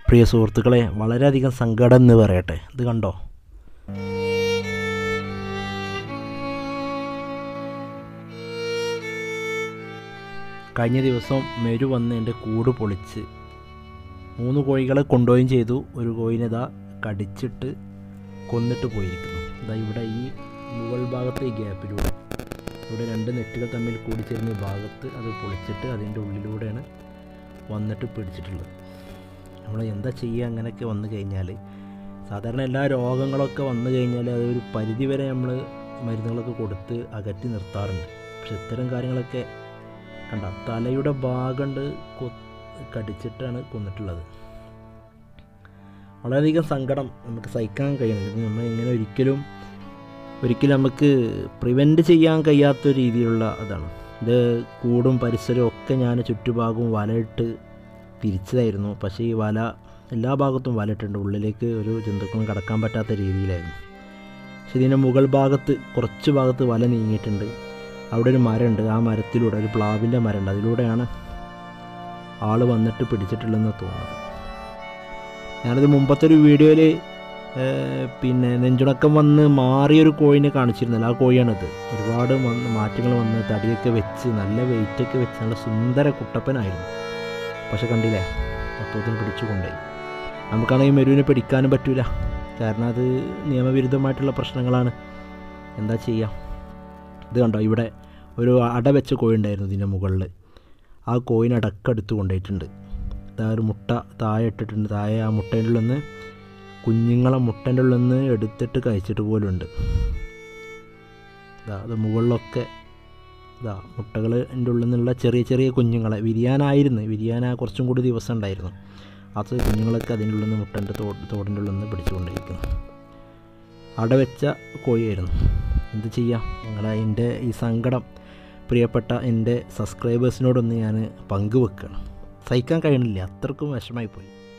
പ്രിയ സുഹൃത്തുക്കളെ വളരെയധികം സങ്കടം എന്ന് പറയട്ടെ ഇത് കണ്ടോ കഴിഞ്ഞ ദിവസം മെരു വന്ന് എൻ്റെ കൂട് പൊളിച്ച് മൂന്ന് കോഴികളെ കൊണ്ടുപോവുകയും ചെയ്തു ഒരു കോഴിനെ ഇതാ കടിച്ചിട്ട് കൊന്നിട്ട് പോയിരിക്കുന്നു ഇതാ ഇവിടെ ഈ മുകൾ ഭാഗത്തെ ഈ ഗ്യാപ്പിലൂടെ ഇവിടെ രണ്ട് നെറ്റുകൾ തമ്മിൽ കൂടിച്ചേരുന്ന ഈ ഭാഗത്ത് അത് പൊളിച്ചിട്ട് അതിൻ്റെ ഉള്ളിലൂടെയാണ് വന്നിട്ട് പിടിച്ചിട്ടുള്ളത് നമ്മൾ എന്താ ചെയ്യുക അങ്ങനെയൊക്കെ വന്നു കഴിഞ്ഞാൽ സാധാരണ എല്ലാ രോഗങ്ങളൊക്കെ വന്നു കഴിഞ്ഞാൽ അത് ഒരു പരിധി വരെ നമ്മൾ മരുന്നുകളൊക്കെ കൊടുത്ത് അകറ്റി നിർത്താറുണ്ട് പക്ഷെ ഇത്തരം കാര്യങ്ങളൊക്കെ കണ്ട തലയുടെ ഭാഗണ്ട് കൊ കടിച്ചിട്ടാണ് കൊന്നിട്ടുള്ളത് വളരെയധികം സങ്കടം നമുക്ക് സഹിക്കാൻ കഴിയുന്നില്ല ഇത് നമ്മൾ ഇങ്ങനെ ഒരിക്കലും ഒരിക്കലും നമുക്ക് പ്രിവെൻറ്റ് ചെയ്യാൻ കഴിയാത്ത രീതിയിലുള്ള അതാണ് ഇത് കൂടും പരിസരവും ഒക്കെ ഞാൻ ചുറ്റുഭാഗവും വലയിട്ട് തിരിച്ചതായിരുന്നു പക്ഷേ ഈ വല എല്ലാ ഭാഗത്തും വലയിട്ടുണ്ട് ഉള്ളിലേക്ക് ഒരു ജന്തുക്കളും കടക്കാൻ പറ്റാത്ത രീതിയിലായിരുന്നു പക്ഷേ ഇതിൻ്റെ മുകൾ ഭാഗത്ത് കുറച്ച് ഭാഗത്ത് വല നീങ്ങിയിട്ടുണ്ട് അവിടെ ഒരു മരമുണ്ട് ആ മരത്തിലൂടെ ഒരു പ്ലാവിൻ്റെ മരമുണ്ട് അതിലൂടെയാണ് ആൾ വന്നിട്ട് പിടിച്ചിട്ടുള്ളതെന്ന് തോന്നുന്നത് ഞാനത് മുമ്പത്തെ ഒരു വീഡിയോയിൽ പിന്നെ നെഞ്ചുണക്കം വന്ന് മാറിയൊരു കോഴിനെ കാണിച്ചിരുന്നില്ല ആ കോഴിയാണിത് ഒരുപാട് വന്ന് മാറ്റങ്ങൾ വന്ന് തടിയൊക്കെ വെച്ച് നല്ല വെയിറ്റൊക്കെ വെച്ച് നല്ല സുന്ദര കുട്ടപ്പനായിരുന്നു പക്ഷെ കണ്ടില്ലേ അപ്പോഴത്തേന് പിടിച്ചു കൊണ്ടുപോയി നമുക്കാണെങ്കിൽ മെരുവിനെ പിടിക്കാനും പറ്റൂല കാരണം അത് നിയമവിരുദ്ധമായിട്ടുള്ള പ്രശ്നങ്ങളാണ് എന്താ ചെയ്യുക ഇത് കണ്ടോ ഇവിടെ ഒരു അട വെച്ച കോഴി ഉണ്ടായിരുന്നു ഇതിൻ്റെ മുകളിൽ ആ കോയിന് അടക്കെടുത്ത് കൊണ്ടുപോയിട്ടുണ്ട് ഇതാ ഒരു മുട്ട താഴെ ഇട്ടിട്ടുണ്ട് താഴെ ആ മുട്ടേൻ്റെ ഉള്ളിൽ നിന്ന് കുഞ്ഞുങ്ങളെ മുട്ടേൻ്റെ ഉള്ളിൽ നിന്ന് എടുത്തിട്ട് കഴിച്ചിട്ട് പോലുണ്ട് ഇതാ അത് മുകളിലൊക്കെ ഇതാ മുട്ടകൾ എൻ്റെ ഉള്ളിൽ നിന്നുള്ള ചെറിയ ചെറിയ കുഞ്ഞുങ്ങളെ വിരിയാനായിരുന്നു വിരിയാന കുറച്ചും കൂടി ദിവസം ഉണ്ടായിരുന്നു അത് കുഞ്ഞുങ്ങളൊക്കെ അതിൻ്റെ ഉള്ളിൽ നിന്ന് മുട്ടൻ്റെ തോട് തോടിൻ്റെ ഉള്ളിൽ നിന്ന് പിടിച്ചുകൊണ്ടിരിക്കുന്നു അടവെച്ച കോഴിയായിരുന്നു എന്ത് ചെയ്യാം നിങ്ങളെ എൻ്റെ ഈ സങ്കടം പ്രിയപ്പെട്ട എൻ്റെ സബ്സ്ക്രൈബേഴ്സിനോടൊന്ന് ഞാൻ പങ്കുവെക്കണം സഹിക്കാൻ കഴിയണില്ല അത്രക്കും വിഷമായി പോയി